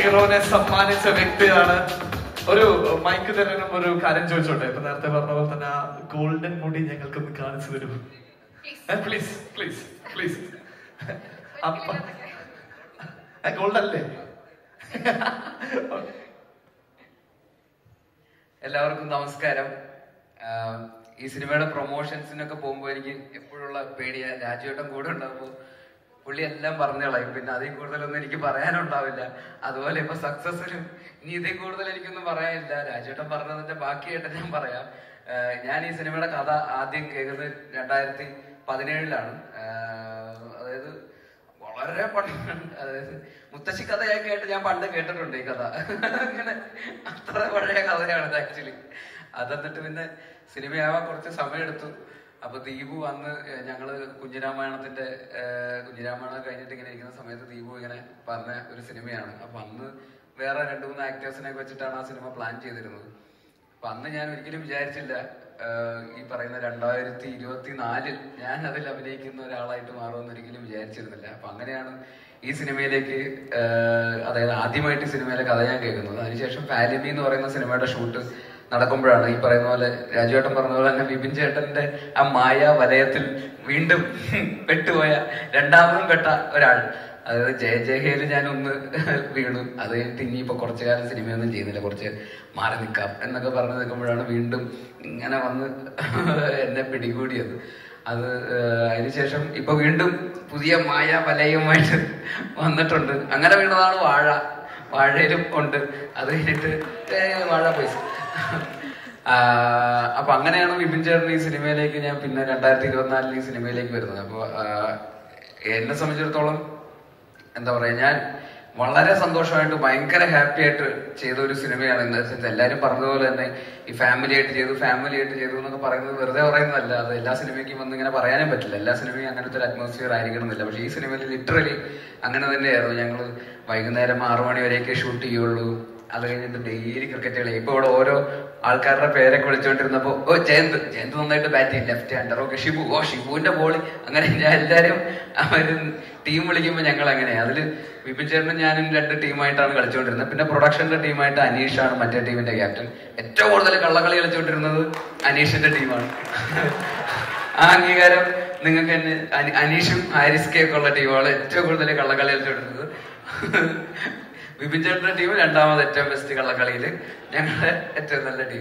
ഹീറോനെ സമ്മാനിച്ച വ്യക്തിയാണ് ഒരു മൈക്ക് തരണം ഒരു കാര്യം ചോദിച്ചോട്ടെ ഇപ്പൊ നേരത്തെ പറഞ്ഞ പോലെ തന്നെ ആ ഗോൾഡൻ മുടി ഞങ്ങൾക്കൊന്ന് കാണിച്ചു തരൂ പ്ലീസ് പ്ലീസ് പ്ലീസ് ഗോൾഡ് അല്ലേ എല്ലാവർക്കും നമസ്കാരം ആഹ് ഈ സിനിമയുടെ പ്രൊമോഷൻസിനൊക്കെ പോകുമ്പോൾ എനിക്ക് എപ്പോഴുള്ള പേടിയാ രാജുവേട്ടൻ കൂടെ ഉണ്ടാകുമ്പോൾ പുള്ളി എല്ലാം പറഞ്ഞു കളയും പിന്നെ അതിൽ കൂടുതലൊന്നും എനിക്ക് പറയാനുണ്ടാവില്ല അതുപോലെ ഇപ്പൊ സക്സസിലും ഇനി ഇതിൽ കൂടുതൽ എനിക്കൊന്നും പറയാനില്ല രാജുവേട്ടൻ പറഞ്ഞതിന്റെ ബാക്കിയായിട്ട് ഞാൻ പറയാം ആഹ് ഞാൻ ഈ സിനിമയുടെ കഥ ആദ്യം കേൾക്കുന്നത് രണ്ടായിരത്തി പതിനേഴിലാണ് ആഹ് അതായത് വളരെ പണ്ട് അതായത് മുത്തശ്ശി കഥയൊക്കെ ആയിട്ട് ഞാൻ പണ്ട് കേട്ടിട്ടുണ്ട് ഈ കഥ അങ്ങനെ അത്ര പഴയ കഥയാണ് ആക്ച്വലി അതെന്നിട്ട് പിന്നെ സിനിമയാവാൻ കുറച്ച് സമയമെടുത്തു അപ്പൊ ദീപു അന്ന് ഏഹ് ഞങ്ങള് കുഞ്ഞിരാമായണത്തിന്റെ ഏഹ് കുഞ്ഞിരാമായണം കഴിഞ്ഞിട്ട് ഇങ്ങനെ ഇരിക്കുന്ന സമയത്ത് ദീപു ഇങ്ങനെ പറഞ്ഞ ഒരു സിനിമയാണ് അപ്പൊ അന്ന് വേറെ രണ്ടു മൂന്ന് ആക്ടേഴ്സിനെ വെച്ചിട്ടാണ് ആ സിനിമ പ്ലാൻ ചെയ്തിരുന്നത് അപ്പൊ അന്ന് ഞാൻ ഒരിക്കലും വിചാരിച്ചില്ല ആഹ് ഈ പറയുന്ന രണ്ടായിരത്തി ഇരുപത്തി നാലിൽ ഞാൻ അതിൽ അഭിനയിക്കുന്ന ഒരാളായിട്ട് മാറുമെന്ന് ഒരിക്കലും വിചാരിച്ചിരുന്നില്ല അപ്പൊ അങ്ങനെയാണ് ഈ സിനിമയിലേക്ക് ആഹ് അതായത് ആദ്യമായിട്ട് ഈ സിനിമയിലെ കഥ ഞാൻ കേൾക്കുന്നത് അതിനുശേഷം ഫാലിമി എന്ന് പറയുന്ന സിനിമയുടെ ഷൂട്ട് നടക്കുമ്പോഴാണ് ഈ പറയുന്ന പോലെ രാജുവേട്ടൻ പറഞ്ഞ പോലെ തന്നെ ബിപിൻ ചേട്ടന്റെ ആ മായ വലയത്തിൽ വീണ്ടും പെട്ടുപോയ രണ്ടാമതും പെട്ട ഒരാൾ അതായത് ജയ ജയഹേല് ഞാൻ ഒന്ന് വീണു അത് കഴിഞ്ഞിട്ട് ഇനിയിപ്പോ കുറച്ചു കാലം സിനിമയൊന്നും ചെയ്യുന്നില്ല കുറച്ച് മാറി നിൽക്കാം എന്നൊക്കെ പറഞ്ഞു നിൽക്കുമ്പോഴാണ് വീണ്ടും ഇങ്ങനെ വന്ന് എന്നെ പിടികൂടിയത് അത് ഏഹ്, അതിനുശേഷം ഇപ്പൊ വീണ്ടും പുതിയ മായ വലയുമായിട്ട് വന്നിട്ടുണ്ട് അങ്ങനെ വീണതാണ് വാഴ വാഴയിലും ഉണ്ട് അത് കഴിഞ്ഞിട്ട് ഏഹ്, വാഴ പൈസ ആഹ് അപ്പൊ അങ്ങനെയാണ് വിപിൻ ചേട്ടൻ ഈ സിനിമയിലേക്ക് ഞാൻ പിന്നെ രണ്ടായിരത്തി ഇരുപത്തിനാലിൽ ഈ സിനിമയിലേക്ക് വരുന്നത് അപ്പൊ ആഹ് എന്നെ സംബന്ധിച്ചിടത്തോളം എന്താ പറയാ ഞാൻ വളരെ സന്തോഷമായിട്ട് ഭയങ്കര ഹാപ്പി ആയിട്ട് ചെയ്ത ഒരു സിനിമയാണ് എന്താ വെച്ചാൽ എല്ലാരും പറഞ്ഞതുപോലെ തന്നെ ഈ ഫാമിലി ആയിട്ട് ചെയ്തു ഫാമിലി ആയിട്ട് ചെയ്തു എന്നൊക്കെ പറയുന്നത് വെറുതെ പറയുന്നതല്ല അത് എല്ലാ സിനിമയ്ക്കും വന്ന് ഇങ്ങനെ പറയാനും പറ്റില്ല എല്ലാ സിനിമയും അങ്ങനത്തെ ഒരു അറ്റ്മോസ്ഫിയർ ആയിരിക്കണമെന്നില്ല പക്ഷേ ഈ സിനിമയിൽ ലിറ്ററലി അങ്ങനെ തന്നെയായിരുന്നു ഞങ്ങൾ വൈകുന്നേരം ആറു മണി വരെയൊക്കെ ഷൂട്ട് ചെയ്യുള്ളൂ അത് കഴിഞ്ഞിട്ട് ഡെയിലി ക്രിക്കറ്റ് കളി ഇപ്പൊ ഇവിടെ ഓരോ ആൾക്കാരുടെ പേരൊക്കെ വിളിച്ചുകൊണ്ടിരുന്നപ്പോ ഓ ജയന്ത് ജയന്ത് നന്നായിട്ട് ബാറ്റ് ചെയ്യും ലെഫ്റ്റ് ഹാൻഡർ ഓക്കെ ഷിബു ഓ ഷിബുവിന്റെ ബോളി അങ്ങനെ ഞാൻ എല്ലാരും അവര് ടീം വിളിക്കുമ്പോൾ ഞങ്ങൾ അങ്ങനെയാ അതില് വിപിൻ ചേട്ടനും ഞാനും രണ്ട് ടീമായിട്ടാണ് കളിച്ചുകൊണ്ടിരുന്നത് പിന്നെ പ്രൊഡക്ഷന്റെ ടീമായിട്ട് അനീഷാണ് മറ്റേ ടീമിന്റെ ക്യാപ്റ്റൻ ഏറ്റവും കൂടുതൽ കള്ളക്കളി കളിച്ചുകൊണ്ടിരുന്നത് അനീഷിന്റെ ടീമാണ് ആ അംഗീകാരം നിങ്ങൾക്ക് തന്നെ അനി- അനീഷും ഹാരിസ് കെ ഒക്കെ ഉള്ള ടീമാണ് ഏറ്റവും കൂടുതൽ കള്ളക്കളി കളിച്ചുകൊണ്ടിരുന്നത് വിപിൻ ചേട്ടന്റെ ടീം രണ്ടാമത് ഏറ്റവും ബെസ്റ്റ് കള്ളക്കളിയില് ഞങ്ങളുടെ ഏറ്റവും നല്ല ടീം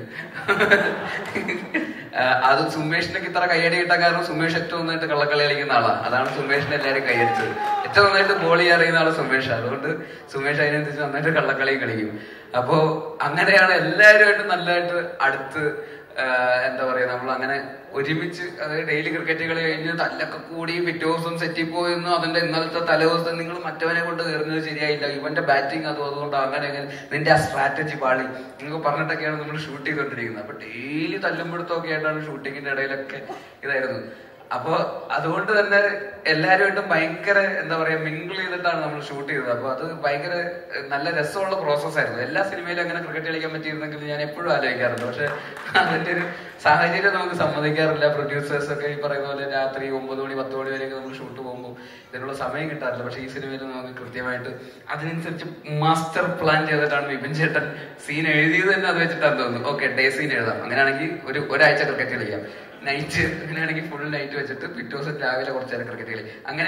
അത് സുമേഷിനൊക്കെ ഇത്ര കയ്യടി കിട്ടാൻ കാരണം സുമേഷ് ഏറ്റവും നന്നായിട്ട് കള്ളക്കളി കളിക്കുന്ന ആളാണ് അതാണ് സുമേഷിനെ എല്ലാവരും കൈയടിച്ചത് ഏറ്റവും നന്നായിട്ട് ബോളി അറിയുന്ന ആള് സുമേഷ് അതുകൊണ്ട് സുമേഷ് അതിനനുസരിച്ച് നന്നായിട്ട് കള്ളക്കളി കളിക്കും അപ്പോ അങ്ങനെയാണ് എല്ലാവരുമായിട്ട് നല്ലതായിട്ട് അടുത്ത് ആഹ് എന്താ പറയാ നമ്മൾ അങ്ങനെ ഒരുമിച്ച് അതായത് ഡെയിലി ക്രിക്കറ്റ് കളി കഴിഞ്ഞ് തല്ലൊക്കെ കൂടി പിറ്റേ ദിവസം സെറ്റിൽ പോയിരുന്നു അതിന്റെ ഇന്നലത്തെ തലേദിവസം നിങ്ങൾ മറ്റവനെ കൊണ്ട് കയറുന്നത് ശരിയായില്ല ഇവന്റെ ബാറ്റിംഗ് അതും അതുകൊണ്ട് അങ്ങനെ അങ്ങനെ നിന്റെ ആ സ്ട്രാറ്റജി പാളി എന്നൊക്കെ പറഞ്ഞിട്ടൊക്കെയാണ് നമ്മൾ ഷൂട്ട് ചെയ്തോണ്ടിരിക്കുന്നത് അപ്പൊ ഡെയിലി തല്ലുമ്പോഴത്തൊക്കെ ആയിട്ടാണ് ഷൂട്ടിങ്ങിന്റെ ഇടയിലൊക്കെ ഇതായിരുന്നു അപ്പൊ അതുകൊണ്ട് തന്നെ എല്ലാവരുമായിട്ടും ഭയങ്കര എന്താ പറയാ മിങ്കിൾ ചെയ്തിട്ടാണ് നമ്മൾ ഷൂട്ട് ചെയ്തത് അപ്പൊ അത് ഭയങ്കര ഏഹ്, നല്ല രസമുള്ള പ്രോസസ് ആയിരുന്നു എല്ലാ സിനിമയിലും അങ്ങനെ ക്രിക്കറ്റ് കളിക്കാൻ പറ്റിയിരുന്നെങ്കിൽ ഞാൻ എപ്പോഴും ആലോചിക്കാറുണ്ട് പക്ഷെ അതിന്റെ ഒരു സാഹചര്യം നമുക്ക് സമ്മതിക്കാറില്ല പ്രൊഡ്യൂസേഴ്സ് ഒക്കെ ഈ പറയുന്ന പോലെ രാത്രി ഒമ്പത് മണി പത്ത് മണി വരെയൊക്കെ നമ്മൾ ഷൂട്ട് പോകുമ്പോൾ ഇതിനുള്ള സമയം കിട്ടാറില്ല പക്ഷെ ഈ സിനിമയിൽ നമുക്ക് കൃത്യമായിട്ട് അതിനനുസരിച്ച് മാസ്റ്റർ പ്ലാൻ ചെയ്തിട്ടാണ് വിപിൻ ചേട്ടൻ സീൻ എഴുതിയത് തന്നെ അത് വെച്ചിട്ടാണ് തോന്നുന്നു ഓക്കെ ഡേ സീൻ എഴുതാം അങ്ങനെയാണെങ്കിൽ ഒരു ഒരാഴ്ച ക്രിക്കറ്റ് കളിക്കാം നൈറ്റ് അങ്ങനെയാണെങ്കിൽ ഫുൾ നൈറ്റ് വെച്ചിട്ട് പിറ്റേ ദിവസം രാവിലെ കുറച്ച് നേരം ക്രിക്കറ്റ് കളി അങ്ങനെ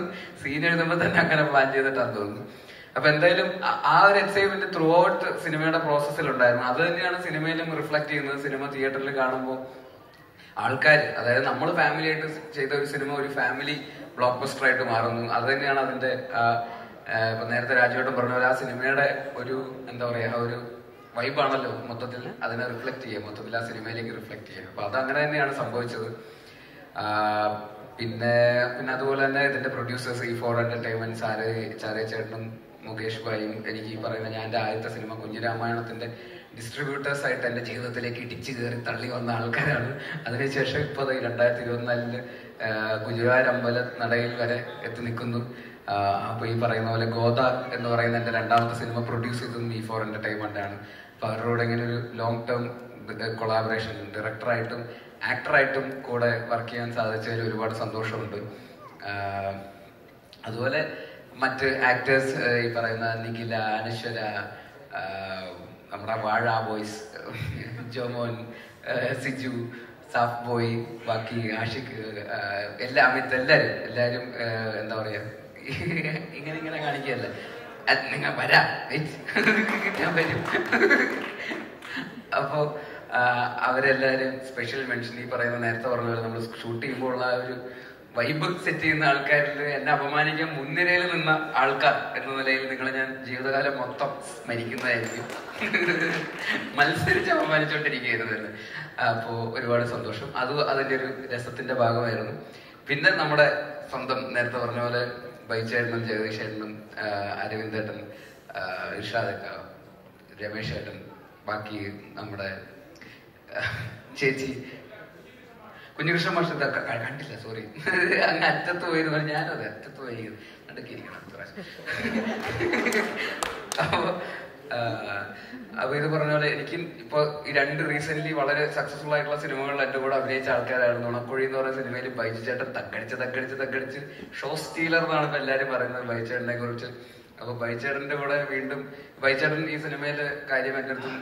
സീൻ എഴുതുമ്പോൾ തന്നെ അങ്ങനെ പ്ലാൻ ചെയ്തിട്ടാണ് തോന്നുന്നു അപ്പൊ എന്തായാലും ആ- ആ ഒരു എക്സൈറ്റ്മെന്റ് ത്രൂ ഔട്ട് സിനിമയുടെ പ്രോസസ്സിൽ ഉണ്ടായിരുന്നു അത് തന്നെയാണ് സിനിമയിലും റിഫ്ലക്ട് ചെയ്യുന്നത് സിനിമ തിയേറ്ററിൽ കാണുമ്പോൾ ആൾക്കാർ അതായത് നമ്മൾ ഫാമിലി ആയിട്ട് ചെയ്ത ഒരു സിനിമ ഒരു ഫാമിലി ബ്ലോക്ക് ബസ്റ്റർ ആയിട്ട് മാറുന്നു അത് തന്നെയാണ് അതിന്റെ ആ, ആ, ഇപ്പൊ നേരത്തെ രാജുവേട്ടൻ പറഞ്ഞ പോലെ ആ സിനിമയുടെ ഒരു എന്താ പറയാ ആ ഒരു വൈബാണല്ലോ മൊത്തത്തിൽ അതിനെ റിഫ്ലക്ട് ചെയ്യുക മൊത്തത്തിൽ ആ സിനിമയിലേക്ക് റിഫ്ലക്ട് ചെയ്യുക അപ്പൊ അത് അങ്ങനെ തന്നെയാണ് സംഭവിച്ചത് ആ, പിന്നെ പിന്നെ അതുപോലെ തന്നെ ഇതിന്റെ പ്രൊഡ്യൂസേഴ്സ് ഈ ഫോർ എന്റർടൈൻമെന്റ് സാറ് ചാരേ ചേട്ടനും മുകേഷ് ഭായും എനിക്ക് ഈ പറയുന്ന ഞാൻ എൻ്റെ ആദ്യത്തെ സിനിമ കുഞ്ഞിരാമായണത്തിന്റെ ഡിസ്ട്രിബ്യൂട്ടേഴ്സ് ആയിട്ട് എൻ്റെ ജീവിതത്തിലേക്ക് ഇടിച്ചു കയറി തള്ളി വന്ന ആൾക്കാരാണ് അതിനുശേഷം ഇപ്പോൾ ഈ രണ്ടായിരത്തി ഇരുപത്തിനാലില് ഗുജറാത്ത് അമ്പല നടയിൽ വരെ എത്തി നിൽക്കുന്നു ആ, അപ്പൊ ഈ പറയുന്ന പോലെ ഗോദ എന്ന് പറയുന്ന എൻ്റെ രണ്ടാമത്തെ സിനിമ പ്രൊഡ്യൂസ് ചെയ്തതും ഈ ഫോർ എന്റർടൈൻമെന്റ് ആണ് അപ്പൊ അവരോട് ഇങ്ങനെ ഒരു ലോങ് ടേം കൊളാബറേഷൻ ഡയറക്ടറായിട്ടും ആക്ടറായിട്ടും കൂടെ വർക്ക് ചെയ്യാൻ സാധിച്ചതിൽ ഒരുപാട് സന്തോഷമുണ്ട് ആഹ് അതുപോലെ മറ്റ് ആക്ടേഴ്സ് ഈ പറയുന്ന നിഖില അനശ്വര ആ, നമ്മുടെ വാഴ ബോയ്സ് ജോമോൻ ആ, സിജു സാഫ് ബോയ് ബാക്കി ആഷിഖ് ആ, എല്ലാ അമിത് എല്ലാവരും എല്ലാവരും ആ, എന്താ പറയാ ഇങ്ങനെ ഇങ്ങനെ കാണിക്കുകയല്ല അത് നിങ്ങൾ വരാ ഞാൻ വരും അപ്പോ ആ, അവരെല്ലാരും സ്പെഷ്യൽ മെൻഷൻ ഈ പറയുന്ന നേരത്തെ പറഞ്ഞ പോലെ നമ്മൾ ഷൂട്ട് ചെയ്യുമ്പോൾ ഉള്ള ആ ഒരു വൈബ് സെറ്റ് ചെയ്യുന്ന ആൾക്കാരിൽ എന്നെ അപമാനിക്കാൻ മുൻനിരയിൽ നിന്ന ആൾക്കാർ എന്ന നിലയിൽ നിങ്ങളെ ഞാൻ ജീവിതകാലം മൊത്തം സ്മരിക്കുന്നതായിരിക്കും മത്സരിച്ച് അപമാനിച്ചുകൊണ്ടിരിക്കുകയായിരുന്നു തന്നെ അപ്പോ ഒരുപാട് സന്തോഷം അത് അതിന്റെ ഒരു രസത്തിന്റെ ഭാഗമായിരുന്നു പിന്നെ നമ്മുടെ സ്വന്തം നേരത്തെ പറഞ്ഞ പോലെ ബൈച്ചേട്ടനും ജഗദീഷേട്ടനും അരവിന്ദേട്ടൻ ഇർഷാദക്ക രമേശ് ഏട്ടൻ ബാക്കി നമ്മുടെ ആ, ചേച്ചി കുഞ്ഞുകൃഷ്ണൻ മാഷ് ഇതൊക്കെ ക- കണ്ടില്ല സോറി അങ്ങ് അറ്റത്ത് പോയി എന്ന് പറഞ്ഞാൽ ഞാനത് അറ്റത്ത് പോയി നടുക്കിരിക്കണം അടുത്ത പ്രാവശ്യം. അപ്പൊ ആ, അപ്പൊ ഇത് പറഞ്ഞ പോലെ എനിക്ക് ഇപ്പൊ ഈ രണ്ട് റീസെന്റ് വളരെ സക്സസ്ഫുൾ ആയിട്ടുള്ള സിനിമകളിൽ എന്റെ കൂടെ അഭിനയിച്ച ആൾക്കാരായിരുന്നു ഉണക്കുഴി എന്ന് പറയുന്ന സിനിമയിൽ ബൈജു ചേട്ടൻ തക്കടിച്ച് തക്കടിച്ച് തക്കടിച്ച് ഷോ സ്റ്റീലർ എന്നാണ് ഇപ്പൊ എല്ലാരും പറയുന്നത് ബൈച്ചേട്ടനെ കുറിച്ച് അപ്പൊ ബൈച്ചേട്ടന്റെ കൂടെ വീണ്ടും ബൈച്ചേട്ടൻ ഈ സിനിമയിലെ കാര്യം എന്റെ അടുത്തും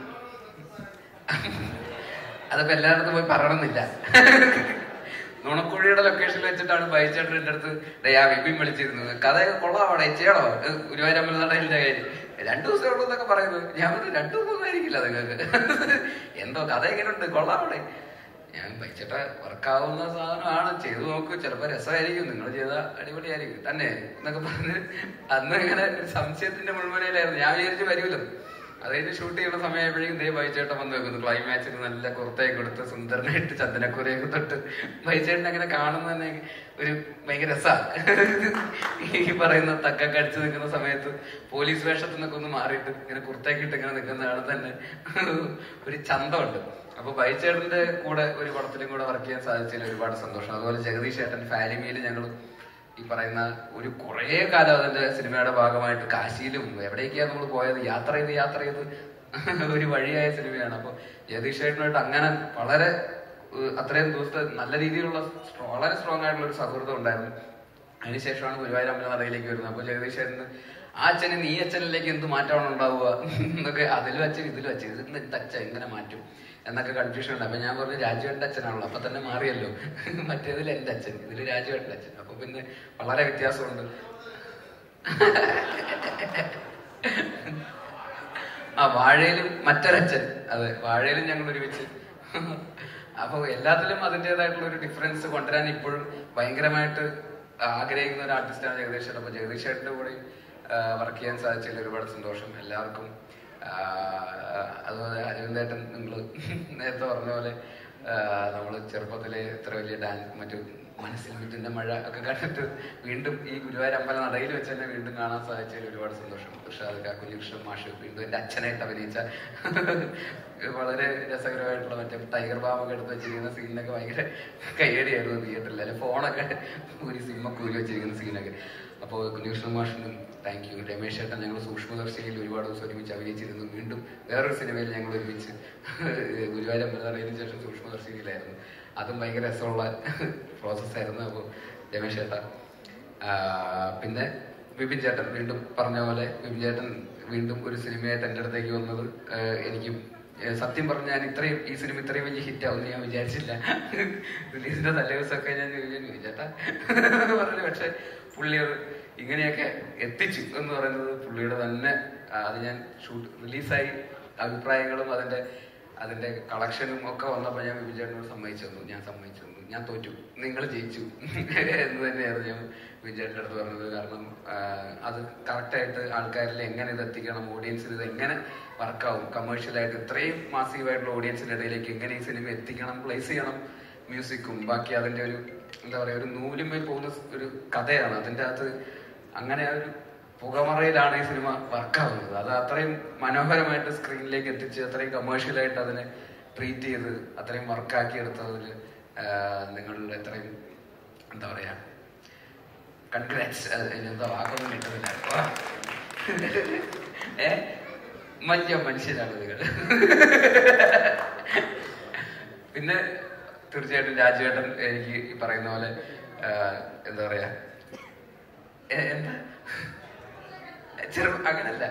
അതിപ്പോ എല്ലായിടത്തും പോയി പറയണമെന്നില്ല നുണക്കുഴിയുടെ ലൊക്കേഷനിൽ വെച്ചിട്ടാണ് ബൈച്ചേട്ടൻ എന്റെ അടുത്ത് "ഡേയ്, ആ വിപിൻ വിളിച്ചിരുന്നത് കഥ കൊള്ളാവടെ ചെയ്യണോ ഗുരുവായൂരമ്പല നടയിലെ കാര്യം രണ്ടു ദിവസമേ ഉള്ളൂ എന്നൊക്കെ പറയുന്നത് ഞാൻ പറഞ്ഞു രണ്ടു ദിവസം ആയിരിക്കില്ല നിങ്ങൾക്ക് എന്തോ കഥ എങ്ങനെയുണ്ട് കൊള്ളാവടെ ഞാൻ ബൈച്ചേട്ട വർക്കാവുന്ന സാധനമാണ് ചെയ്തു നോക്ക് ചിലപ്പോ രസമായിരിക്കും നിങ്ങൾ ചെയ്ത അടിപൊളിയായിരിക്കും തന്നെ എന്നൊക്കെ പറഞ്ഞ് അന്ന് ഇങ്ങനെ ഒരു സംശയത്തിന്റെ മുൾമുനയിലായിരുന്നു ഞാൻ വിചാരിച്ചു വരുമല്ലോ അത് കഴിഞ്ഞ് ഷൂട്ട് ചെയ്യുന്ന സമയമായപ്പോഴേക്കും ദേ ബൈച്ചേട്ടൻ വന്ന് വെക്കുന്നു ക്ലൈമാക്സിന് നല്ല കുർത്തയൊക്കെ കൊടുത്ത് സുന്ദരനായിട്ട് ചന്ദനക്കുരയൊക്കെ തൊട്ട് ബൈച്ചേട്ടൻ അങ്ങനെ കാണുന്ന തന്നെ ഒരു ഭയങ്കര രസാ ഈ പറയുന്ന തക്കൊക്കെ അടിച്ചു നിൽക്കുന്ന സമയത്ത് പോലീസ് വേഷത്തിൽ നിന്നൊക്കെ ഒന്ന് മാറിയിട്ട് ഇങ്ങനെ കുർത്തയൊക്കെ ഇട്ട് ഇങ്ങനെ നിൽക്കുന്നതാണ് തന്നെ ഒരു ചന്തമുണ്ട് അപ്പൊ ബൈച്ചേട്ടന്റെ കൂടെ ഒരു പടത്തിലും കൂടെ വർക്ക് ചെയ്യാൻ സാധിച്ചതിൽ ഒരുപാട് സന്തോഷം അതുപോലെ ജഗദീഷ് ഏട്ടൻ ഫാലിമിയിൽ ഞങ്ങൾ ഈ പറയുന്ന ഒരു കുറേ കാലം അതിന്റെ സിനിമയുടെ ഭാഗമായിട്ട് കാശിയിലും എവിടേക്കാ നമ്മൾ പോയത് യാത്ര ചെയ്ത് യാത്ര ചെയ്ത് ഒരു വഴിയായ സിനിമയാണ് അപ്പൊ ജഗദീഷ് ഏട്ടനായിട്ട് അങ്ങനെ വളരെ ഏഹ്, അത്രയും ദിവസത്തെ നല്ല രീതിയിലുള്ള strong- വളരെ സ്ട്രോങ് ആയിട്ടുള്ള ഒരു സൗഹൃദം ഉണ്ടായിരുന്നു അതിനുശേഷമാണ് ഗുരുവായൂർ അമ്പല നടയിലേക്ക് വരുന്നത് അപ്പൊ ജഗദീഷ് ഏട്ടന് ആ അച്ഛന് നീ അച്ഛനിലേക്ക് എന്ത് മാറ്റമാണ് ഉണ്ടാവുക എന്നൊക്കെ അതിലും അച്ഛൻ ഇതിലും അച്ഛൻ ഇതിന് എന്ത് അച്ഛൻ എങ്ങനെ മാറ്റും എന്നൊക്കെ കൺഫ്യൂഷൻ ഉണ്ട് അപ്പൊ ഞാൻ പറഞ്ഞു രാജുവേട്ടന്റെ അച്ഛനാണല്ലോ അപ്പൊ തന്നെ മാറിയല്ലോ മറ്റേതിൽ എന്റെ അച്ഛൻ ഇതിൽ രാജുവേട്ടന്റെ അച്ഛൻ അപ്പൊ പിന്നെ വളരെ വ്യത്യാസമുണ്ട് ആ വാഴയിലും മറ്റൊരച്ഛൻ അതെ വാഴയിലും ഞങ്ങൾ ഒരുമിച്ച് അപ്പൊ എല്ലാത്തിലും അതിൻ്റെതായിട്ടുള്ള ഒരു ഡിഫറൻസ് കൊണ്ടുവരാൻ ഇപ്പോഴും ഭയങ്കരമായിട്ട് ആഗ്രഹിക്കുന്ന ഒരു ആർട്ടിസ്റ്റാണ് ജഗദീഷ് ചേട്ടൻ അപ്പൊ ജഗദീഷ് ചേട്ടന്റെ കൂടെ വർക്ക് ചെയ്യാൻ സാധിച്ചതിൽ ഒരുപാട് സന്തോഷം എല്ലാവർക്കും ആ, അതുപോലെ അരവിന്ദേട്ടൻ നിങ്ങൾ നേരത്തെ പറഞ്ഞ പോലെ നമ്മൾ ചെറുപ്പത്തിലെ ഇത്ര വലിയ ഡാൻസ് മറ്റു മനസ്സിൽ മുറ്റിന്റെ മഴ ഒക്കെ കണ്ടിട്ട് വീണ്ടും ഈ ഗുരുവായൂർ അമ്പല നടയിൽ വെച്ച് തന്നെ വീണ്ടും കാണാൻ സാധിച്ചതിൽ ഒരുപാട് സന്തോഷം ഋഷാദ് കുഞ്ഞികൃഷ്ണൻ മാഷ് വീണ്ടും എന്റെ അച്ഛനായിട്ട് അഭിനയിച്ച വളരെ രസകരമായിട്ടുള്ള മറ്റേ ടൈഗർ ബാമൊക്കെ എടുത്ത് വെച്ചിരിക്കുന്ന സീനിനൊക്കെ ഭയങ്കര കയ്യടിയായിരുന്നു തിയേറ്ററിൽ അല്ലെ ഫോണൊക്കെ ഒരു സിമ്മൊക്കെ ഊരി വെച്ചിരിക്കുന്ന സീനൊക്കെ അപ്പോൾ കുഞ്ഞികൃഷ്ണൻ മാഷിനും താങ്ക് യു രമേശ് ചേട്ടൻ ഞങ്ങൾ സൂക്ഷ്മദർശിനിയിൽ ഒരുപാട് ദിവസം ഒരുമിച്ച് അഭിനയിച്ചിരുന്നു വീണ്ടും വേറൊരു സിനിമയിൽ ഞങ്ങൾ ഒരുമിച്ച് ഗുരുവായൂർ അമ്പലനടയിന് ശേഷം സൂക്ഷ്മദർശിനിയിലായിരുന്നു അതും ഭയങ്കര രസമുള്ള പ്രോസസ്സായിരുന്നു അപ്പോൾ രമേശ് ചേട്ടൻ ആ, പിന്നെ വിപിൻ ചേട്ടൻ വീണ്ടും പറഞ്ഞ പോലെ വിപിൻ ചേട്ടൻ വീണ്ടും ഒരു സിനിമയായിട്ട് എൻ്റെ അടുത്തേക്ക് വന്നത് ആ, എനിക്കും ഏ, സത്യം പറഞ്ഞാൽ ഞാൻ ഇത്രയും ഈ സിനിമ ഇത്രയും വലിയ ഹിറ്റ് ആവുമെന്ന് ഞാൻ വിചാരിച്ചില്ല റിലീസിന്റെ തലേ ദിവസമൊക്കെ ഞാൻ വിചാരിച്ചു ചേട്ടാ പറഞ്ഞു പക്ഷെ പുള്ളി അത് ഇങ്ങനെയൊക്കെ എത്തിച്ചു എന്ന് പറയുന്നത് പുള്ളിയുടെ തന്നെ ആ, അത് ഞാൻ ഷൂട്ട് റിലീസായി അഭിപ്രായങ്ങളും അതിന്റെ അതിന്റെ കളക്ഷനും ഒക്കെ വന്നപ്പോൾ ഞാൻ വിജയേട്ടനോട് സമ്മതിച്ചു തന്നു ഞാൻ സമ്മതിച്ചു തന്നു ഞാൻ തോറ്റു നിങ്ങൾ ജയിച്ചു എന്ന് തന്നെയായിരുന്നു ഞാൻ വിജയേട്ടൻ്റെ അടുത്ത് പറഞ്ഞത് കാരണം ആ, അത് കറക്റ്റായിട്ട് ആൾക്കാരിൽ എങ്ങനെ ഇത് എത്തിക്കണം ഓഡിയൻസിന് ഇത് എങ്ങനെ വർക്കാവും കമേഴ്ഷ്യലായിട്ട് ഇത്രയും മാസീവായിട്ടുള്ള ഓഡിയൻസിന്റെ ഇടയിലേക്ക് എങ്ങനെ ഈ സിനിമ എത്തിക്കണം പ്ലേസ് ചെയ്യണം മ്യൂസിക്കും ബാക്കി അതിന്റെ ഒരു എന്താ പറയാ ഒരു നൂലുമേൽ പോകുന്ന ഒരു കഥയാണ് അതിന്റെ അകത്ത് അങ്ങനെ ആ ഒരു പുകമറയിലാണ് ഈ സിനിമ വർക്കാവുന്നത് അത് അത്രയും മനോഹരമായിട്ട് സ്ക്രീനിലേക്ക് എത്തിച്ച് അത്രയും കമേഴ്ഷ്യലായിട്ട് അതിനെ ട്രീറ്റ് ചെയ്ത് അത്രയും വർക്കാക്കി എടുത്തതിൽ നിങ്ങൾ എത്രയും എന്താ പറയാ കൺഗ്രാറ്റ്സ് എന്താ വാക്കൊന്നും കിട്ടുന്നില്ല വാ. ഏ മഞ്ഞ മനുഷ്യരാണ് നിങ്ങൾ പിന്നെ തീർച്ചയായിട്ടും രാജുവേട്ടൻ എനിക്ക് ഈ പറയുന്ന പോലെ ആ, എന്താ പറയാ എ- എന്താ ചെറു അങ്ങനല്ല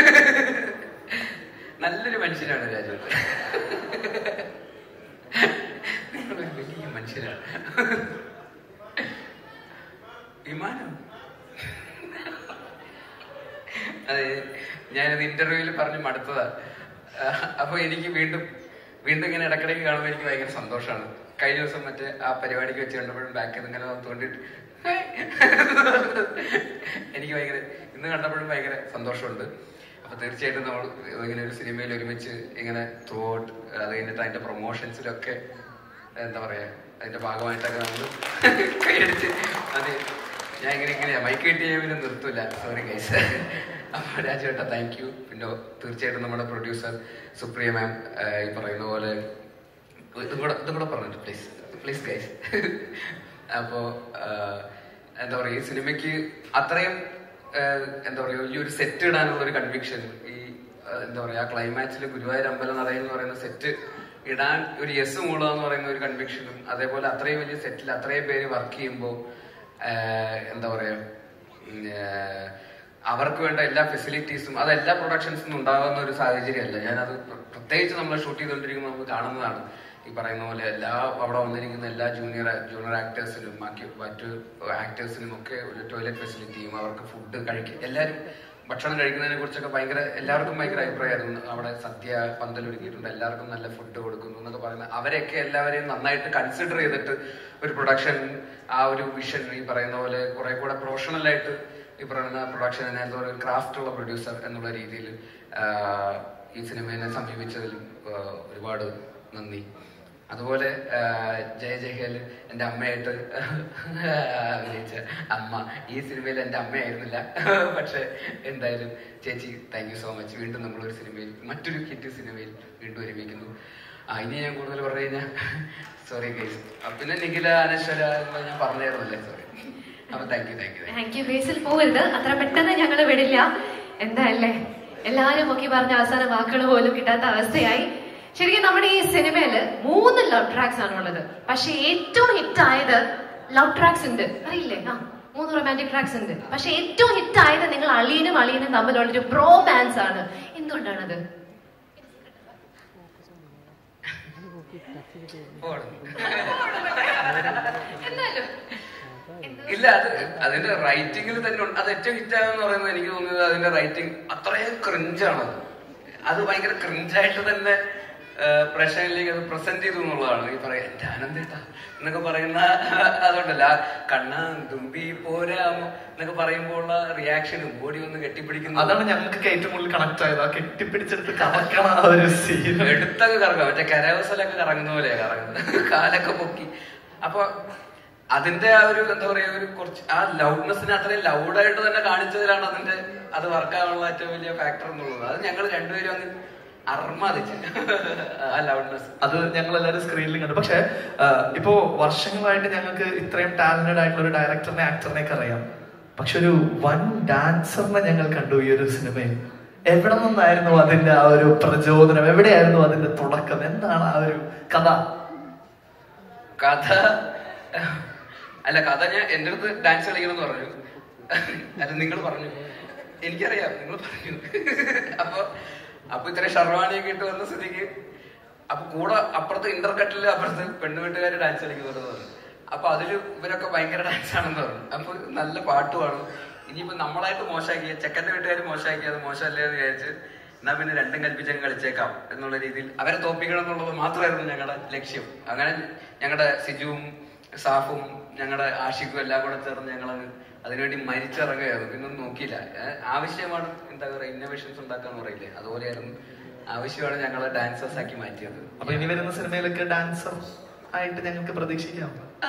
നല്ലൊരു മനുഷ്യനാണ് രാജുവേട്ടൻ നിങ്ങളൊരു വലിയ മനുഷ്യനാണ് വിമാനം അതെ ഞാനത് ഇന്റർവ്യൂവിൽ പറഞ്ഞ് മടുത്തതാ ആ, അപ്പൊ എനിക്ക് വീണ്ടും വീണ്ടും ഇങ്ങനെ ഇടക്കിടയ്ക്ക് കാണുമ്പോൾ എനിക്ക് ഭയങ്കര സന്തോഷമാണ് കഴിഞ്ഞ ദിവസം മറ്റേ ആ പരിപാടിക്ക് വെച്ച് കണ്ടപ്പോഴും ബാക്കിൽ നിന്ന് ഇങ്ങനെ തോണ്ടിട്ട് എനിക്ക് ഭയങ്കര ഇന്ന് കണ്ടപ്പോഴും ഭയങ്കര സന്തോഷമുണ്ട് അപ്പൊ തീർച്ചയായിട്ടും നമ്മൾ ഇങ്ങനെ ഒരു സിനിമയിൽ ഒരുമിച്ച് ഇങ്ങനെ ത്രൂ ഔട്ട് അത് കഴിഞ്ഞിട്ട് അതിന്റെ പ്രൊമോഷൻസിലൊക്കെ എന്താ പറയാ അതിന്റെ ഭാഗമായിട്ടൊക്കെ നമ്മൾ കൈയടിച്ച് അത് ഞാൻ ഇങ്ങനെ ഇങ്ങനെ മൈക്ക് കിട്ടിയ പിന്നെ നിർത്തൂല സോറി ഗൈസ് അപ്പൊ രാജുവേട്ട താങ്ക് യു പിന്നെ തീർച്ചയായിട്ടും നമ്മുടെ പ്രൊഡ്യൂസർ സുപ്രിയ മാം ഈ പറയുന്ന പോലെ ഇതും കൂടെ ഇതും കൂടെ പറഞ്ഞിട്ട് പ്ലീസ് പ്ലീസ് ഗൈസ് അപ്പോ ആഹ്, എന്താ പറയാ ഈ സിനിമയ്ക്ക് അത്രയും ആഹ്, എന്താ പറയാ വലിയൊരു സെറ്റ് ഇടാനുള്ള ഒരു കൺവിക്ഷൻ ഈ ആഹ്, എന്താ പറയാ ക്ലൈമാക്സിൽ ഗുരുവായൂർ അമ്പലം നടയിൽ എന്ന് പറയുന്ന സെറ്റ് ഇടാൻ ഒരു യെസ് മൂടുക എന്ന് പറയുന്ന ഒരു കൺവിക്ഷനും അതേപോലെ അത്രയും വലിയ സെറ്റിൽ അത്രയും പേര് വർക്ക് ചെയ്യുമ്പോൾ എന്താ പറയാ ഉം, ആഹ്, അവർക്ക് വേണ്ട എല്ലാ ഫെസിലിറ്റീസും അത് എല്ലാ പ്രൊഡക്ഷൻസിനും ഉണ്ടാകുന്ന ഒരു സാഹചര്യമല്ല ഞാനത് പ്ര- പ്രത്യേകിച്ച് നമ്മൾ ഷൂട്ട് ചെയ്തുകൊണ്ടിരിക്കുമ്പോൾ നമുക്ക് കാണുന്നതാണ് ഈ പറയുന്ന പോലെ എല്ലാ അവിടെ വന്നിരിക്കുന്ന എല്ലാ ജൂനിയർ ജൂനിയർ ആക്ടേഴ്സിനും ബാക്കി മറ്റു ആക്ടേഴ്സിനും ഒക്കെ ഒരു ടോയ്ലറ്റ് ഫെസിലിറ്റിയും അവർക്ക് ഫുഡ് കഴിക്കും എല്ലാവരും ഭക്ഷണം കഴിക്കുന്നതിനെ കുറിച്ചൊക്കെ ഭയങ്കര എല്ലാവർക്കും ഭയങ്കര അഭിപ്രായമായിരുന്നു അവിടെ സദ്യ പന്തലൊരുക്കിയിട്ടുണ്ട് എല്ലാവർക്കും നല്ല ഫുഡ് കൊടുക്കുന്നു എന്നൊക്കെ പറയുന്നത് അവരെയൊക്കെ എല്ലാവരെയും നന്നായിട്ട് കൺസിഡർ ചെയ്തിട്ട് ഒരു പ്രൊഡക്ഷൻ ആ ഒരു വിഷൻ ഈ പറയുന്ന പോലെ കുറെ കൂടെ പ്രൊഫഷണൽ ആയിട്ട് ഈ പറയുന്ന പ്രൊഡക്ഷൻ നേരത്തെ ഒരു ക്രാഫ്റ്റ് ഉള്ള പ്രൊഡ്യൂസർ എന്നുള്ള രീതിയിൽ ഈ സിനിമയെ സമീപിച്ചതിലും ആ, ഒരുപാട് നന്ദി അതുപോലെ ആ, ജയ ജയഹേൽ എൻ്റെ അമ്മയായിട്ട് അഭിനയിച്ച അമ്മ ഈ സിനിമയിൽ എൻ്റെ അമ്മയായിരുന്നില്ല പക്ഷെ എന്തായാലും ചേച്ചി താങ്ക് യു സോ മച്ച് വീണ്ടും നമ്മളൊരു സിനിമയിൽ മറ്റൊരു ഹിറ്റ് സിനിമയിൽ വീണ്ടും ഒരുമിക്കുന്നു ആ ഇനി ഞാൻ കൂടുതൽ പറഞ്ഞു കഴിഞ്ഞാൽ സോറി ഗൈസ് പിന്നെ നിഖില അനശ്വര എന്ന് ഞാൻ പറഞ്ഞായിരുന്നല്ലേ സോറി അപ്പൊ thank you thank you thank you Basil പോകരുത് അത്ര പെട്ടെന്ന് ഞങ്ങൾ വിടില്ല എന്താല്ലേ എല്ലാരും ഒക്കെ ഈ പറഞ്ഞ അവസാന വാക്കുകൾ പോലും കിട്ടാത്ത അവസ്ഥയായി ശരിക്കും നമ്മുടെ ഈ സിനിമയില് മൂന്ന് ലവ് ട്രാക്സ് ആണ് ഉള്ളത് പക്ഷെ ഏറ്റവും ഹിറ്റ് ആയത് ലവ് ട്രാക്സ് ഉണ്ട് അറിയില്ലേ ആ മൂന്ന് റൊമാൻറ്റിക് ട്രാക്സ് ഉണ്ട് പക്ഷെ ഏറ്റവും ഹിറ്റ് ആയത് നിങ്ങൾ അളിയനും അളിയനും തമ്മിലുള്ള ഒരു ബ്രോമാൻസ് ആണ് എന്തുകൊണ്ടാണത് എന്നാലും ഇല്ല അത് അതിന്റെ റൈറ്റിംഗിൽ തന്നെ ഉണ്ട് അത് ഏറ്റവും ഹിറ്റ് ആയെന്ന് പറയുന്നത് എനിക്ക് തോന്നുന്നത് അതിന്റെ റൈറ്റിംഗ് അത്രയും ക്രിഞ്ചാണ് അത് ഭയങ്കര ക്രിഞ്ചായിട്ട് തന്നെ ആ, പ്രേക്ഷകരിലേക്ക് അത് പ്രസന്റ് ചെയ്തു എന്നുള്ളതാണ് ഈ പറയാ എന്റെ ആനന്ദേട്ടാ എന്നൊക്കെ പറയുന്ന അതുകൊണ്ടല്ല ആ കണ്ണാ തുമ്പി പോരാമോ എന്നൊക്കെ പറയുമ്പോൾ ഉള്ള റിയാക്ഷനും ബോഡി ഒന്ന് കെട്ടിപ്പിടിക്കുന്നു അതാണ് ഞങ്ങൾക്ക് ഏറ്റവും കൂടുതൽ കണക്ട് ആയത് ആ കെട്ടിപ്പിടിച്ചെടുത്ത് കറക്കണ ആ ഒരു സീൻ എടുത്തൊക്കെ കറങ്ങുക മറ്റേ കരവസലൊക്കെ കറങ്ങുന്ന പോലെയാ കറങ്ങുന്നത് കാലൊക്കെ പൊക്കി അപ്പൊ അതിന്റെ ആ ഒരു എന്താ പറയാ ഒരു കുറച്ച് ആ ലൗഡ്നെസ്സിനെ അത്രയും ലൗഡായിട്ട് തന്നെ കാണിച്ചതിലാണ് അതിന്റെ അത് വർക്കാവാനുള്ള ഏറ്റവും വലിയ ഫാക്ടർ എന്നുള്ളത് അത് ഞങ്ങൾ രണ്ടുപേരും അങ്ങ് അർമാദിച്ച് ആ ലൗഡ്നെസ് അത് ഞങ്ങൾ എല്ലാവരും സ്ക്രീനിൽ കണ്ടു പക്ഷെ ഇപ്പോ വർഷങ്ങളായിട്ട് ഞങ്ങൾക്ക് ഇത്രയും ടാലന്റഡ് ആയിട്ടുള്ള ഒരു ഡയറക്ടറിനെ ആക്ടറിനെ ഒക്കെ അറിയാം പക്ഷെ ഒരു വൻ ഡാൻസറിനെ ഞങ്ങൾ കണ്ടു ഈ ഒരു സിനിമയിൽ എവിടെ നിന്നായിരുന്നു അതിന്റെ ആ ഒരു പ്രചോദനം എവിടെയായിരുന്നു അതിന്റെ തുടക്കം എന്താണ് ആ ഒരു കഥ കഥ അല്ല കഥ ഞാൻ എന്റെ അടുത്ത് ഡാൻസ് കളിക്കണം എന്ന് പറഞ്ഞു അല്ല നിങ്ങൾ പറഞ്ഞു എനിക്കറിയാം നിങ്ങൾ പറഞ്ഞു അപ്പൊ അപ്പൊ ഇത്ര ഷർവാണിയൊക്കെ ഇട്ട് വന്ന സ്ഥിതിക്ക് അപ്പൊ കൂടെ അപ്പുറത്ത് ഇന്റർകട്ടില് അപ്പുറത്ത് പെണ്ണുവീട്ടുകാര് ഡാൻസ് കളിക്കുന്നത് പറഞ്ഞു അപ്പൊ അതില് ഇവരൊക്കെ ഭയങ്കര ഡാൻസ് ആണെന്ന് പറഞ്ഞു അപ്പൊ നല്ല പാട്ടുമാണ് ഇനിയിപ്പോ നമ്മളായിട്ട് മോശമാക്കിയ ചെക്കന്റെ വീട്ടുകാർ മോശമാക്കി അത് മോശമല്ലേ എന്ന് വിചാരിച്ച് എന്നാ പിന്നെ രണ്ടും കൽപ്പിച്ചങ്ങ് കളിച്ചേക്കാം എന്നുള്ള രീതിയിൽ അവരെ തോപ്പിക്കണം എന്നുള്ളത് മാത്രമായിരുന്നു ഞങ്ങളുടെ ലക്ഷ്യം അങ്ങനെ ഞങ്ങളുടെ സിജുവും സാഫും ഞങ്ങളുടെ ആഷിഖും എല്ലാം കൂടെ ചേർന്ന് ഞങ്ങൾ അതിനുവേണ്ടി മരിച്ചിറങ്ങുകയായിരുന്നു പിന്നെ ഒന്നും നോക്കിയില്ല ഏഹ് ആവശ്യമാണ് എന്താ പറയുക ഇന്നോവേഷൻസ് ഉണ്ടാക്കാന്ന് പറയില്ലേ അതുപോലെയായിരുന്നു ആവശ്യമാണ് ഞങ്ങളെ ഡാൻസേഴ്സ് ആക്കി മാറ്റിയത് അപ്പൊ ഇനി വരുന്ന സിനിമയിലൊക്കെ ഡാൻസർ ആയിട്ട് ഞങ്ങൾക്ക് പ്രതീക്ഷിക്കാം ആ.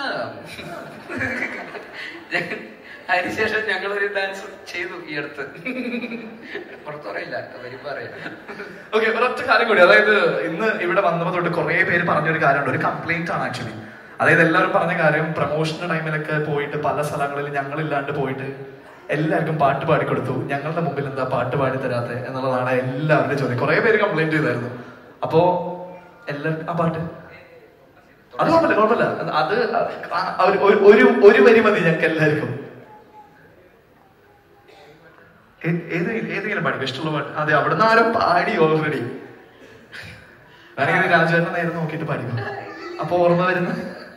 അതിനുശേഷം ഞങ്ങളൊരു ഡാൻസ് ചെയ്തു ഈ അടുത്ത് പുറത്തു പറയില്ല വരുമ്പോ അറിയാം ഓക്കെ ഒരൊറ്റ കാര്യം കൂടി അതായത് ഇന്ന് ഇവിടെ വന്നപ്പോ തൊട്ട് കുറെ പേര് പറഞ്ഞൊരു കാര്യമുണ്ട് ഒരു കംപ്ലൈന്റ് ആണ് ആക്ച്വലി അതായത് എല്ലാവരും പറഞ്ഞ കാര്യം പ്രൊമോഷന്റെ ടൈമിലൊക്കെ പോയിട്ട് പല സ്ഥലങ്ങളിൽ ഞങ്ങളില്ലാണ്ട് പോയിട്ട് എല്ലാവർക്കും പാട്ട് പാടി കൊടുത്തു ഞങ്ങളുടെ മുമ്പിൽ എന്താ പാട്ട് പാടി തരാത്തെ എന്നുള്ളതാണ് എല്ലാവരുടെയും ചോദ്യം കുറെ പേര് കംപ്ലൈന്റ് ചെയ്തായിരുന്നു അപ്പോ എല്ലാവർക്കും ആ പാട്ട് അത് കുഴപ്പമില്ല കുഴപ്പമില്ല അത് ആ- ആ ഒരു- ഒരു- ഒരു ഒരു വരി മതി ഞങ്ങൾക്ക് എല്ലാവർക്കും ഏ- ഏത് ഏതെങ്കിലും പാടി ഇഷ്ടമുള്ള പാട്ട് അതെ അവിടുന്ന് ആരും പാടി ഓൾറെഡി വേണമെങ്കിൽ രാജേട്ടൻ നേരെ നോക്കിയിട്ട് പാടി അപ്പൊ ഓർമ്മ വരുന്ന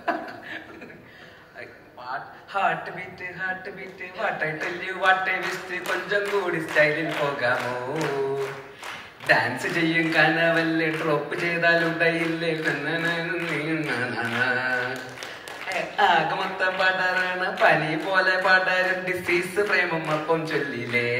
heart beat heart beat what I tell what I wist കൊഞ്ചം കൂടി സ്റ്റൈലിൽ പോകാമോ ഡാൻസ് ചെയ്യും കനവല്ലേ ഡ്രോപ്പ് ചെയ്താൽ ഉടയില്ലേ ആകെ മൊത്തം പടരണ പനി പോലെ പടരും ഡിസീസ് പ്രേമം അപ്പം ചൊല്ലിലേ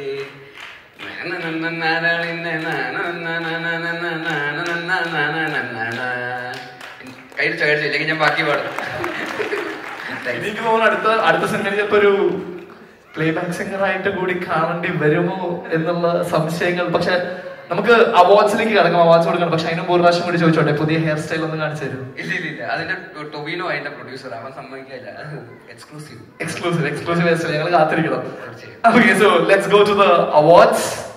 കഴിച്ചോ കഴിച്ചോ ഇല്ലെങ്കിൽ ഞാൻ ബാക്കി പാടും Thanks. എനിക്ക് തോന്നുന്നു അടുത്ത അടുത്ത സിനിമയിൽ ചിലപ്പോ ഒരു പ്ലേ ബാക്ക് സിംഗർ ആയിട്ട് കൂടി കാണേണ്ടി വരുമോ എന്നുള്ള സംശയങ്ങൾ പക്ഷെ നമുക്ക് അവാർഡ്സിലേക്ക് കിടക്കാം അവാർഡ്സ് കൊടുക്കണം പക്ഷെ അതിനും ഒരു പ്രാവശ്യം കൂടി ചോദിച്ചോട്ടെ പുതിയ ഹെയർ സ്റ്റൈൽ ഒന്ന് കാണിച്ചു തരും ഇല്ല ഇല്ല ഇല്ല അതിന്റെ ടൊബിനോ അതിന്റെ പ്രൊഡ്യൂസർ അവൻ സമ്മതിക്കില്ല exclusive exclusive exclusive hair style ഞങ്ങൾ കാത്തിരിക്കണം തീർച്ചയായും Okay, so let's go to the awards.